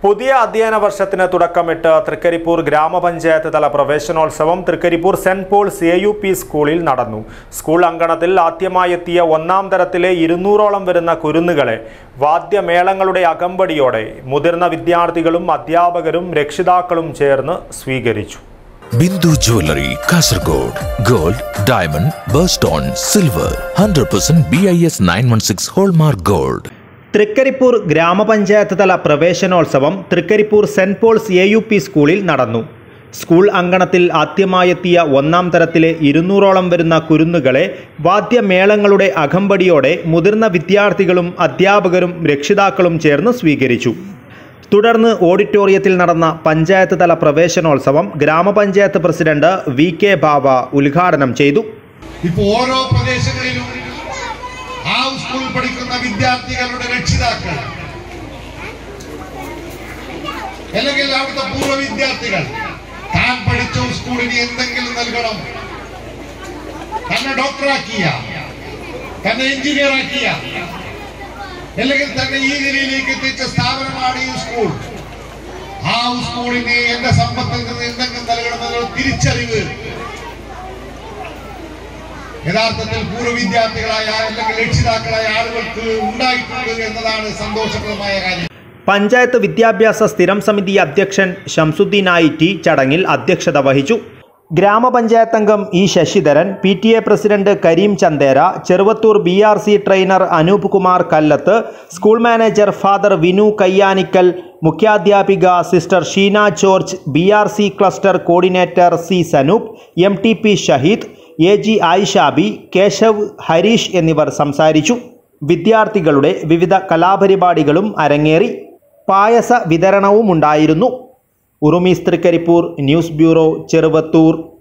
പുതിയ അധ്യയന വർഷത്തിന് തുടക്കമിട്ട് തൃക്കരിപ്പൂർ ഗ്രാമപഞ്ചായത്ത് തല പ്രവേശനോത്സവം Trikaripur saint Paul's A U P സ്കൂളിൽ നടന്നു സ്കൂൾ അങ്കണത്തിൽ ആദ്യമായെത്തിയ ഒന്നാം തരത്തിലെ ഇരുന്നൂറോളം വരുന്ന കുരുന്നുകളെ വാദ്യമേളങ്ങളുടെ അകമ്പടിയോടെ മുതിർന്ന വിദ്യാർത്ഥികളും അധ്യാപകരും രക്ഷിതാക്കളും ചേർന്ന് സ്വീകരിച്ചു Bindu jewellery Kasaragod gold diamond birthstone silver hundred percent B I S nine one six hallmark gold Trikaripur ഗ്രാമപഞ്ചായത്ത് തല പ്രവേശനോത്സവം Trikaripur saint Paul's A U P സ്കൂളിൽ നടന്നു സ്കൂൾ അങ്കണത്തിൽ ആദ്യമായെത്തിയ ഒന്നാം തരത്തിലെ ഇരുന്നൂറോളം വരുന്ന കുരുന്നുകളെ വാദ്യമേളങ്ങളുടെ അകമ്പടിയോടെ മുതിർന്ന വിദ്യാർത്ഥികളും അധ്യാപകരും രക്ഷിതാക്കളും ചേർന്ന് സ്വീകരിച്ചു തുടർന്ന് ഓഡിറ്റോറിയത്തിൽ നടന്ന പഞ്ചായത്ത് തല പ്രവേശനോത്സവം ഗ്രാമപഞ്ചായത്ത് പ്രസിഡന്റ് വി കെ ബാബ ഉദ്ഘാടനം ചെയ്തു ഇപ്പൊ ഓരോ പ്രദേശങ്ങളിലും ആ സ്കൂളിൽ പഠിക്കുന്ന വിദ്യാർത്ഥികളുടെ രക്ഷിതാക്കൾ അല്ലെങ്കിൽ അവിടുത്തെ പൂർവ്വ വിദ്യാർത്ഥികൾ താൻ പഠിച്ച സ്കൂളിന് എന്തെങ്കിലും നൽകണം തന്നെ ഡോക്ടറാക്കിയ തന്നെ എഞ്ചിനീയർ ആക്കിയ അല്ലെങ്കിൽ തന്നെ ഈ നിലയിലേക്ക് എത്തിച്ച സ്ഥാപനമാണ് ഈ സ്കൂൾ ആ സ്കൂളിന് എന്റെ സമ്പത്തിൽ നിന്ന് എന്തെങ്കിലും നൽകണമെന്നുള്ള തിരിച്ചറിവ് യഥാർത്ഥത്തിൽ പൂർവ്വ വിദ്യാർത്ഥികളായ അല്ലെങ്കിൽ രക്ഷിതാക്കളായ ആളുകൾക്ക് ഉണ്ടായിട്ടുണ്ട് എന്നതാണ് സന്തോഷപ്രദമായ കാര്യം പഞ്ചായത്ത് വിദ്യാഭ്യാസ സ്ഥിരം സമിതി അധ്യക്ഷൻ ഷംസുദ്ദീൻ ഐ ടി ചടങ്ങിൽ അധ്യക്ഷത വഹിച്ചു ഗ്രാമപഞ്ചായത്ത് അംഗം E Sasidharan P T A president Kareem Chandera Cheruvathur B R C trainer Anoop Kumar Kallath school manager father Vinu Kayyanikkal മുഖ്യാധ്യാപിക sister Sheena George B R C cluster coordinator C Sanoop M T P Shaheed A G Ayishabi Keshav Harish എന്നിവർ സംസാരിച്ചു വിദ്യാർത്ഥികളുടെ വിവിധ കലാപരിപാടികളും അരങ്ങേറി പായസ വിതരണവും ഉണ്ടായിരുന്നു ഉറുമീസ് തൃക്കരിപ്പൂർ ന്യൂസ് ബ്യൂറോ ചെറുവത്തൂർ